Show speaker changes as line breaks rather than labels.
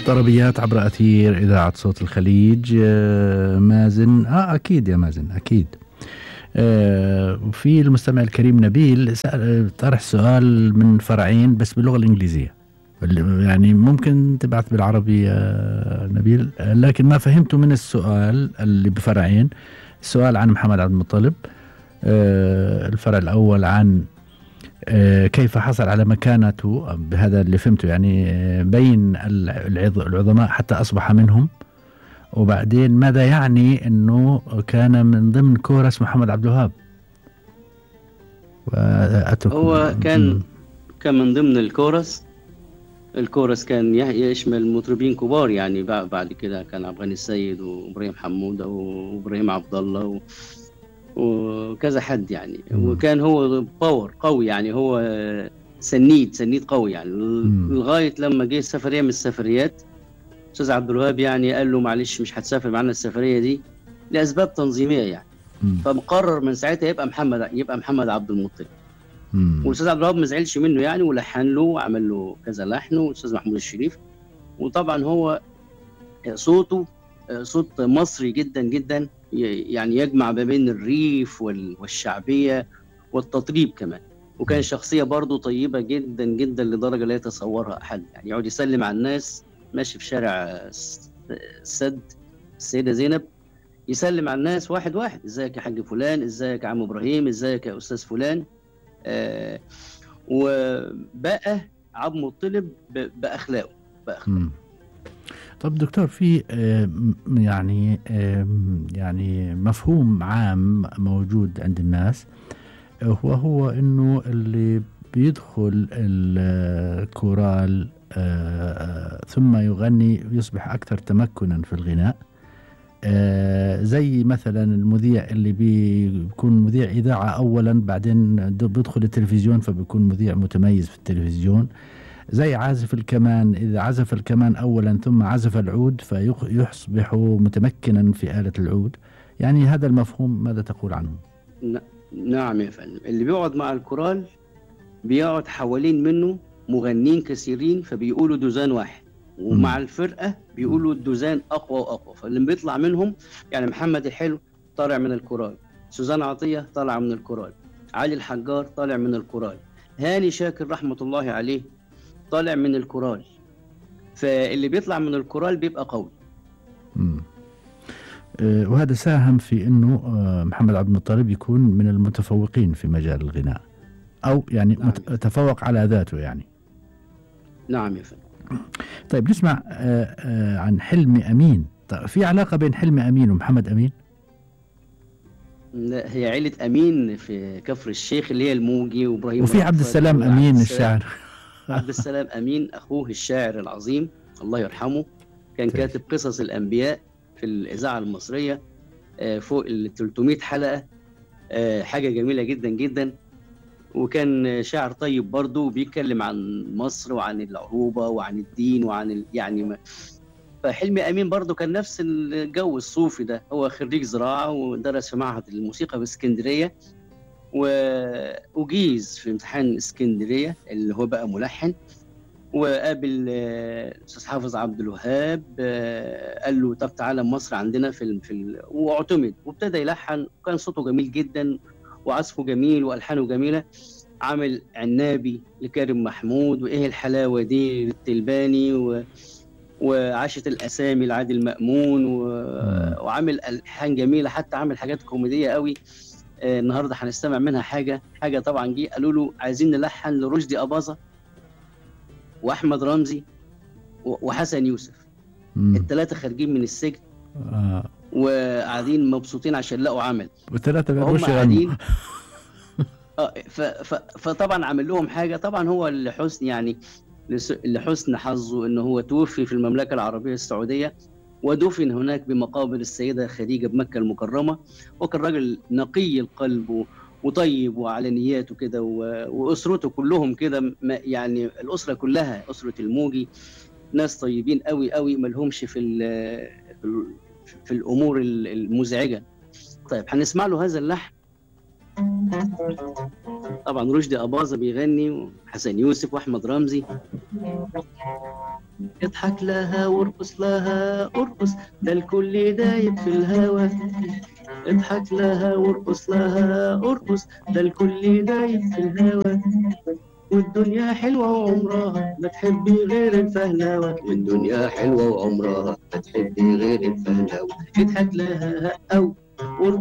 طربيات عبر أثير إذاعة صوت الخليج آه، مازن آه أكيد يا مازن أكيد آه، وفي المستمع الكريم نبيل سأل طرح سؤال من فرعين بس باللغة الإنجليزية يعني ممكن تبعث بالعربي يا نبيل لكن ما فهمته من السؤال اللي بفرعين السؤال عن محمد عبد المطلب آه، الفرع الأول عن آه، كيف حصل على مكانته بهذا اللي فهمته يعني آه، بين العظماء حتى أصبح منهم وبعدين ماذا يعني أنه كان من ضمن كورس محمد عبد الوهاب
هو كان كان من ضمن الكورس الكورس كان يشمل مطربين كبار يعني بعد كده كان عبد الغني السيد وابراهيم حموده وابراهيم عبد الله و... وكذا حد يعني مم. وكان هو باور قوي يعني هو سنيد سنيد قوي يعني مم. لغايه لما جه سفريه من السفريات استاذ عبد الوهاب يعني قال له معلش مش هتسافر معانا السفريه دي لاسباب تنظيميه يعني مم. فمقرر من ساعتها يبقى محمد يبقى محمد عبد المطلب والاستاذ عبد الوهاب ما زعلش منه يعني ولحن له وعمل له كذا لحن والاستاذ محمود الشريف وطبعا هو صوته صوت مصري جدا جدا يعني يجمع ما بين الريف والشعبيه والتطريب كمان وكان شخصيه برضه طيبه جدا جدا لدرجه لا يتصورها احد يعني يقعد يسلم على الناس ماشي في شارع السد السيده زينب يسلم على الناس واحد واحد ازيك يا حاج فلان ازيك يا عم ابراهيم ازيك يا استاذ فلان آه وبقى عبد المطلب باخلاقه باخلاقه
طب دكتور في يعني يعني مفهوم عام موجود عند الناس وهو انه اللي بيدخل الكورال ثم يغني يصبح اكثر تمكنا في الغناء زي مثلا المذيع اللي بيكون مذيع اذاعه اولا بعدين بيدخل التلفزيون فبيكون مذيع متميز في التلفزيون زي عازف الكمان إذا عزف الكمان أولا ثم عزف العود فيصبح متمكنا في آلة العود يعني هذا المفهوم ماذا تقول عنه؟
نعم يا فندم اللي بيقعد مع الكورال بيقعد حوالين منه مغنين كثيرين فبيقولوا دوزان واحد ومع م. الفرقة بيقولوا الدوزان أقوى وأقوى فاللي بيطلع منهم يعني محمد الحلو طالع من الكورال سوزان عطية طالع من الكورال علي الحجار طالع من الكورال هاني شاكر رحمة الله عليه طالع من الكورال فاللي بيطلع من الكورال بيبقى قوي
امم وهذا ساهم في انه محمد عبد المطلب يكون من المتفوقين في مجال الغناء او يعني نعم. تفوق على ذاته يعني
نعم يا فندم
طيب نسمع عن حلمي امين طيب في علاقه بين حلمي امين ومحمد امين
لا هي عيلة أمين في كفر الشيخ اللي هي الموجي وإبراهيم
وفي عبد السلام أمين الشاعر
عبد السلام امين اخوه الشاعر العظيم الله يرحمه كان كاتب قصص الانبياء في الاذاعه المصريه فوق ال 300 حلقه حاجه جميله جدا جدا وكان شاعر طيب برضه وبيتكلم عن مصر وعن العروبه وعن الدين وعن ال... يعني ما فحلمي امين برضه كان نفس الجو الصوفي ده هو خريج زراعه ودرس في معهد الموسيقى في اسكندريه وأجيز في امتحان اسكندرية اللي هو بقى ملحن وقابل الاستاذ حافظ عبد الوهاب قال له طب تعالى مصر عندنا في ال... في ال... واعتمد وابتدى يلحن وكان صوته جميل جدا وعزفه جميل والحانه جميله عامل عنابي لكريم محمود وايه الحلاوه دي للتلباني و... وعاشت الاسامي لعادل مامون و... وعامل الحان جميله حتى عامل حاجات كوميديه قوي النهارده هنستمع منها حاجه حاجه طبعا جه قالوا له عايزين نلحن لرشدي اباظه واحمد رمزي وحسن يوسف الثلاثه خارجين من السجن آه. وقاعدين مبسوطين عشان لقوا عمل
والثلاثه
هم قاعدين اه ف... ف... فطبعا عامل لهم حاجه طبعا هو لحسن يعني لحسن حظه ان هو توفي في المملكه العربيه السعوديه ودفن هناك بمقابر السيدة خديجة بمكة المكرمة وكان راجل نقي القلب وطيب وعلى نياته كده وأسرته كلهم كده يعني الأسرة كلها أسرة الموجي ناس طيبين قوي قوي ما لهمش في في الأمور المزعجة طيب هنسمع له هذا اللحن طبعا رشدي أباظة بيغني وحسن يوسف وأحمد رمزي اضحك لها وارقص لها ارقص ده الكل دايب في الهوى اضحك لها وارقص لها ارقص ده الكل دايب في الهوى والدنيا حلوة وعمرها ما تحبي غير الفهلاوة والدنيا حلوة وعمرها ما تحبي غير الفهلاوة اضحك لها أو